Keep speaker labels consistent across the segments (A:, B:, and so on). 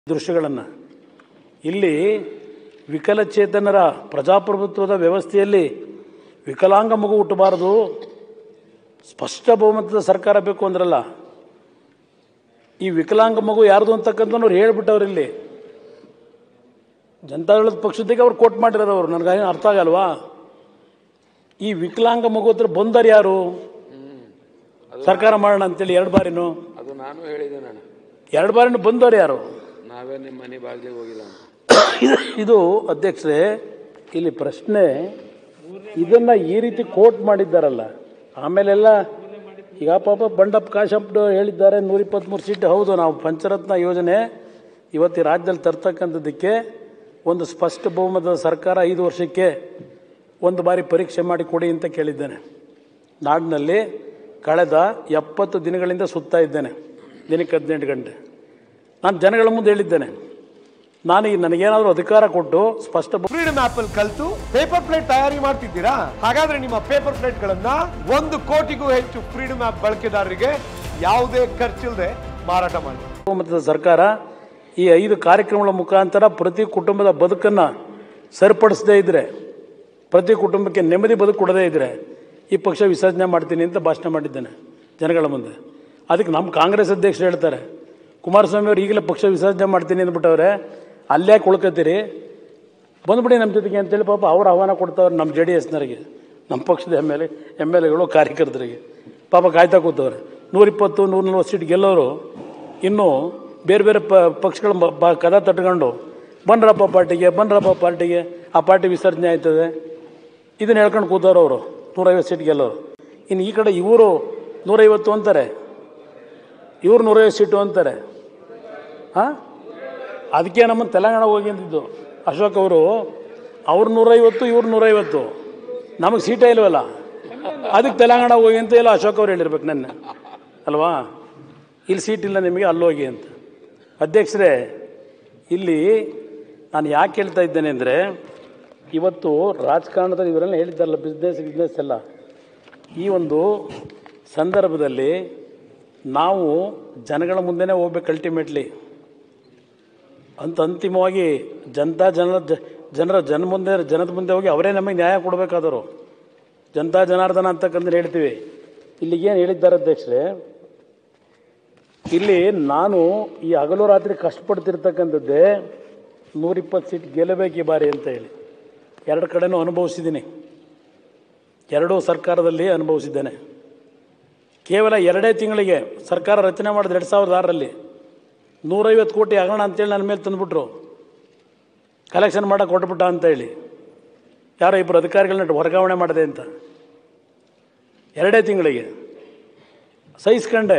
A: ದೃಶ್ಯಗಳನ್ನು ಇಲ್ಲಿ ವಿಕಲಚೇತನರ ಪ್ರಜಾಪ್ರಭುತ್ವದ ವ್ಯವಸ್ಥೆಯಲ್ಲಿ ವಿಕಲಾಂಗ ಮಗು ಹುಟ್ಟಬಾರದು ಸ್ಪಷ್ಟ ಬಹುಮತದ ಸರ್ಕಾರ ಬೇಕು ಅಂದ್ರಲ್ಲ ಈ ವಿಕಲಾಂಗ ಮಗು ಯಾರ್ದು ಅಂತಕ್ಕಂಥವ್ರು ಹೇಳ್ಬಿಟ್ಟವ್ರು ಇಲ್ಲಿ ಜನತಾದಳದ ಪಕ್ಷದಿಗೆ ಅವ್ರು ಕೋಟ್ ಮಾಡಿರೋರು ಅವರು ನನಗೆ ಅರ್ಥ ಆಗಲ್ವಾ ಈ ವಿಕಲಾಂಗ ಮಗು ಹತ್ರ ಬಂದರ್ ಯಾರು ಸರ್ಕಾರ ಮಾಡೋಣ ಅಂತೇಳಿ ಎರಡು ಬಾರಿನೂ
B: ಅದು ನಾನು ಹೇಳಿದೆ ನಾನು
A: ಎರಡು ಬಾರಿನೂ ಬಂದವ್ರು ಯಾರು
B: ನಾವೇ ನಿಮ್ಮ ಮನೆ ಬಾಗಿಲಿಗೆ ಹೋಗಿಲ್ಲ ಅಂತ
A: ಇದು ಇದು ಅಧ್ಯಕ್ಷರೇ ಇಲ್ಲಿ ಪ್ರಶ್ನೆ ಇದನ್ನ ಈ ರೀತಿ ಕೋಟ್ ಮಾಡಿದ್ದಾರಲ್ಲ ಆಮೇಲೆಲ್ಲ ಈಗ ಪಾಪ ಬಂಡಪ್ಪ ಕಾಶಪ್ಪ ಹೇಳಿದ್ದಾರೆ ನೂರ ಇಪ್ಪತ್ತ್ಮೂರು ಸೀಟ್ ಹೌದು ನಾವು ಪಂಚರತ್ನ ಯೋಜನೆ ಇವತ್ತು ಈ ರಾಜ್ಯದಲ್ಲಿ ತರ್ತಕ್ಕಂಥದ್ದಕ್ಕೆ ಒಂದು ಸ್ಪಷ್ಟ ಬಹುಮತದ ಸರ್ಕಾರ ಐದು ವರ್ಷಕ್ಕೆ ಒಂದು ಬಾರಿ ಪರೀಕ್ಷೆ ಮಾಡಿ ಕೊಡಿ ಅಂತ ಕೇಳಿದ್ದೇನೆ ನಾಡಿನಲ್ಲಿ ಕಳೆದ ಎಪ್ಪತ್ತು ದಿನಗಳಿಂದ ಸುತ್ತಾ ಇದ್ದೇನೆ ದಿನಕ್ಕೆ ಹದಿನೆಂಟು ಗಂಟೆ ನಾನು ಜನಗಳ ಮುಂದೆ ಹೇಳಿದ್ದೇನೆ ನಾನು ಈ ನನಗೇನಾದರೂ ಅಧಿಕಾರ ಕೊಟ್ಟು ಸ್ಪಷ್ಟ ಬ-
C: ಫ್ರೀಡಮ್ ಆಪ್ ಅಲ್ಲಿ ಕಲ್ತು ಪೇಪರ್ ಪ್ಲೇಟ್ ತಯಾರಿ ಮಾಡ್ತಿದ್ದೀರಾ ಹಾಗಾದ್ರೆ ನಿಮ್ಮ ಪೇಪರ್ ಪ್ಲೇಟ್ ಗಳನ್ನ ಒಂದು ಕೋಟಿಗೂ ಹೆಚ್ಚು ಫ್ರೀಡಮ್ ಆಪ್ ಬಳಕೆದಾರರಿಗೆ ಯಾವುದೇ ಖರ್ಚಿಲ್ಲದೆ ಮಾರಾಟ ಮಾಡಿ
A: ಬಹುಮತದ ಸರ್ಕಾರ ಈ ಐದು ಕಾರ್ಯಕ್ರಮಗಳ ಮುಖಾಂತರ ಪ್ರತಿ ಕುಟುಂಬದ ಬದುಕನ್ನು ಸರಿಪಡಿಸದೇ ಇದ್ದರೆ ಪ್ರತಿ ಕುಟುಂಬಕ್ಕೆ ನೆಮ್ಮದಿ ಬದುಕು ಕೊಡದೇ ಇದ್ದರೆ ಈ ಪಕ್ಷ ವಿಸರ್ಜನೆ ಮಾಡ್ತೀನಿ ಅಂತ ಭಾಷಣ ಮಾಡಿದ್ದೇನೆ ಜನಗಳ ಮುಂದೆ ಅದಕ್ಕೆ ನಮ್ಮ ಕಾಂಗ್ರೆಸ್ ಅಧ್ಯಕ್ಷರು ಹೇಳ್ತಾರೆ ಕುಮಾರಸ್ವಾಮಿ ಅವರು ಈಗಲೇ ಪಕ್ಷ ವಿಸರ್ಜನೆ ಮಾಡ್ತೀನಿ ಅಂದ್ಬಿಟ್ಟವ್ರೆ ಅಲ್ಲೇ ಉಳ್ಕೋತೀರಿ ಬಂದ್ಬಿಡಿ ನಮ್ಮ ಜೊತೆಗೆ ಅಂತೇಳಿ ಪಾಪ ಅವ್ರು ಆಹ್ವಾನ ಕೊಡ್ತಾವ್ರೆ ನಮ್ಮ ಜೆ ಡಿ ಎಸ್ನವರಿಗೆ ನಮ್ಮ ಪಕ್ಷದ M L A M L ಎಗಳು ಕಾರ್ಯಕರ್ತರಿಗೆ ಪಾಪ ಕಾಯ್ತಾ ಕೂತವ್ರೆ ನೂರಿಪ್ಪತ್ತು ನೂರ ನಲ್ವತ್ತು ಸೀಟ್ ಗೆಲ್ಲೋರು ಇನ್ನೂ ಬೇರೆ ಬೇರೆ ಪ ಪಕ್ಷಗಳ ಮ- ಬ ಕದ ತಟ್ಕೊಂಡು ಬನ್ರಪ್ಪ ಪಾರ್ಟಿಗೆ ಬನ್ರಪ್ಪ ಪಾರ್ಟಿಗೆ ಆ ಪಾರ್ಟಿ ವಿಸರ್ಜನೆ ಆಯ್ತದೆ ಇದನ್ನ ಹೇಳ್ಕೊಂಡು ಕೂತವ್ರು ಅವರು ನೂರೈವತ್ತು ಸೀಟ್ ಗೆಲ್ಲೋರು ಇನ್ನು ಈ ಕಡೆ ಇವರು ನೂರೈವತ್ತು ಅಂತಾರೆ ಇವ್ರು ನೂರೈವತ್ತು ಸೀಟು ಅಂತಾರೆ ಹಾಂ ಅದಕ್ಕೆ ನಮ್ಮ ತೆಲಂಗಾಣ ಹೋಗಿ ಅಂತಿದ್ದು ಅಶೋಕ್ ಅವರು ಅವ್ರು ನೂರೈವತ್ತು ಇವ್ರು ನೂರೈವತ್ತು ನಮಗೆ ಸೀಟೇ ಇಲ್ವಲ್ಲ ಅದಕ್ಕೆ ತೆಲಂಗಾಣ ಹೋಗಿ ಅಂತ ಇಲ್ಲ ಅಶೋಕ್ ಅವ್ರು ಹೇಳಿರ್ಬೇಕು ನನ್ನ ಅಲ್ವಾ ಇಲ್ಲಿ ಸೀಟ್ ಇಲ್ಲ ನಿಮಗೆ ಅಲ್ಲಿ ಹೋಗಿ ಅಂತ ಅಧ್ಯಕ್ಷರೇ ಇಲ್ಲಿ ನಾನು ಯಾಕೆ ಹೇಳ್ತಾ ಇದ್ದೇನೆ ಅಂದರೆ ಇವತ್ತು ರಾಜಕಾರಣದಲ್ಲಿ ಇವರೆಲ್ಲ ಹೇಳಿದ್ದಾರಲ್ಲ ಬಿಸ್ನೆಸ್ ಬಿಸ್ನೆಸ್ ಎಲ್ಲ ಈ ಒಂದು ಸಂದರ್ಭದಲ್ಲಿ ನಾವು ಜನಗಳ ಮುಂದೆನೇ ಹೋಗ್ಬೇಕು ಅಲ್ಟಿಮೇಟ್ಲಿ ಅಂತ ಅಂತಿಮವಾಗಿ ಜನತಾ ಜನರ ಜ- ಜನರ ಜನ ಮುಂದೆ ಜನದ ಮುಂದೆ ಹೋಗಿ ಅವರೇ ನಮಗೆ ನ್ಯಾಯ ಕೊಡಬೇಕಾದರು ಜನತಾ ಜನಾರ್ದನ ಅಂತಕ್ಕಂಥ ಹೇಳ್ತೀವಿ ಇಲ್ಲಿಗೇನು ಹೇಳಿದ್ದಾರೆ ಅಧ್ಯಕ್ಷರೇ ಇಲ್ಲಿ ನಾನು ಈ ಹಗಲು ರಾತ್ರಿ ಕಷ್ಟಪಡ್ತಿರ್ತಕ್ಕಂಥದ್ದೇ ನೂರಿಪ್ಪತ್ತು ಸೀಟ್ ಗೆಲ್ಲಬೇಕು ಈ ಬಾರಿ ಅಂತ ಹೇಳಿ ಎರಡು ಕಡೆನೂ ಅನುಭವಿಸಿದ್ದೀನಿ ಎರಡೂ ಸರ್ಕಾರದಲ್ಲಿ ಅನುಭವಿಸಿದ್ದೇನೆ ಕೇವಲ ಎರಡೇ ತಿಂಗಳಿಗೆ ಸರ್ಕಾರ ರಚನೆ ಮಾಡಿದ ಎರಡು ಸಾವಿರದ ಆರರಲ್ಲಿ ನೂರೈವತ್ತು ಕೋಟಿ ಆಗೋಣ ಅಂತೇಳಿ ನನ್ನ ಮೇಲೆ ತಂದುಬಿಟ್ರು ಕಲೆಕ್ಷನ್ ಮಾಡೋಕೆ ಕೊಟ್ಬಿಟ್ಟ ಅಂತೇಳಿ ಯಾರೋ ಇಬ್ಬರು ಅಧಿಕಾರಿಗಳನ್ನ ವರ್ಗಾವಣೆ ಮಾಡಿದೆ ಅಂತ ಎರಡೇ ತಿಂಗಳಿಗೆ ಸಹಿಸ್ಕೊಂಡೆ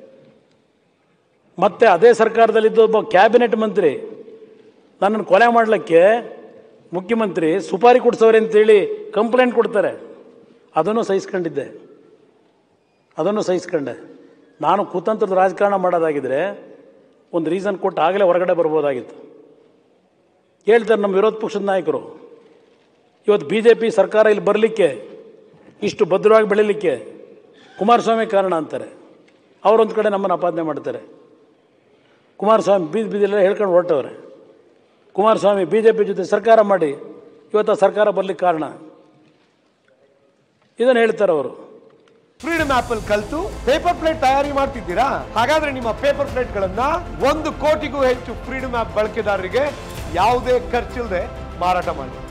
A: ಮತ್ತೆ ಅದೇ ಸರ್ಕಾರದಲ್ಲಿದ್ದ ಒಬ್ಬ ಕ್ಯಾಬಿನೆಟ್ ಮಂತ್ರಿ ನನ್ನನ್ನು ಕೊಲೆ ಮಾಡಲಿಕ್ಕೆ ಮುಖ್ಯಮಂತ್ರಿ ಸುಪಾರಿ ಕೊಡ್ಸವ್ರೆ ಅಂತೇಳಿ ಕಂಪ್ಲೇಂಟ್ ಕೊಡ್ತಾರೆ ಅದನ್ನು ಸಹಿಸ್ಕೊಂಡಿದ್ದೆ ಅದನ್ನು ಸಹಿಸ್ಕೊಂಡೆ ನಾನು ಕುತಂತ್ರದ ರಾಜಕಾರಣ ಮಾಡೋದಾಗಿದ್ದರೆ ಒಂದು ರೀಸನ್ ಕೊಟ್ಟು ಆಗಲೇ ಹೊರಗಡೆ ಬರ್ಬೋದಾಗಿತ್ತು ಹೇಳ್ತಾರೆ ನಮ್ಮ ವಿರೋಧ ಪಕ್ಷದ ನಾಯಕರು ಇವತ್ತು ಬಿ ಜೆ ಪಿ ಸರ್ಕಾರ ಇಲ್ಲಿ ಬರಲಿಕ್ಕೆ ಇಷ್ಟು ಭದ್ರವಾಗಿ ಬೆಳೀಲಿಕ್ಕೆ ಕುಮಾರಸ್ವಾಮಿ ಕಾರಣ ಅಂತಾರೆ ಅವರೊಂದು ಕಡೆ ನಮ್ಮನ್ನು ಅಪಾದನೆ ಮಾಡ್ತಾರೆ ಕುಮಾರಸ್ವಾಮಿ ಬೀದಿ ಬೀದಿಲೆಲ್ಲ ಹೇಳ್ಕೊಂಡು ಹೊರಟವ್ರೆ ಕುಮಾರಸ್ವಾಮಿ ಬಿ ಜೆ ಪಿ ಜೊತೆ ಸರ್ಕಾರ ಮಾಡಿ ಇವತ್ತು ಆ ಸರ್ಕಾರ ಬರ್ಲಿಕ್ಕೆ ಕಾರಣ ಇದನ್ನು ಹೇಳ್ತಾರೆ ಅವರು
C: ಫ್ರೀಡಮ್ ಆಪ್ ಅಲ್ಲಿ ಕಲ್ತು ಪೇಪರ್ ಪ್ಲೇಟ್ ತಯಾರಿ ಮಾಡ್ತಿದ್ದೀರಾ ಹಾಗಾದ್ರೆ ನಿಮ್ಮ ಪೇಪರ್ ಪ್ಲೇಟ್ ಗಳನ್ನ ಒಂದು ಕೋಟಿಗೂ ಹೆಚ್ಚು ಫ್ರೀಡಮ್ ಆಪ್ ಬಳಕೆದಾರರಿಗೆ ಯಾವುದೇ ಖರ್ಚಿಲ್ಲದೆ ಮಾರಾಟ ಮಾಡಿ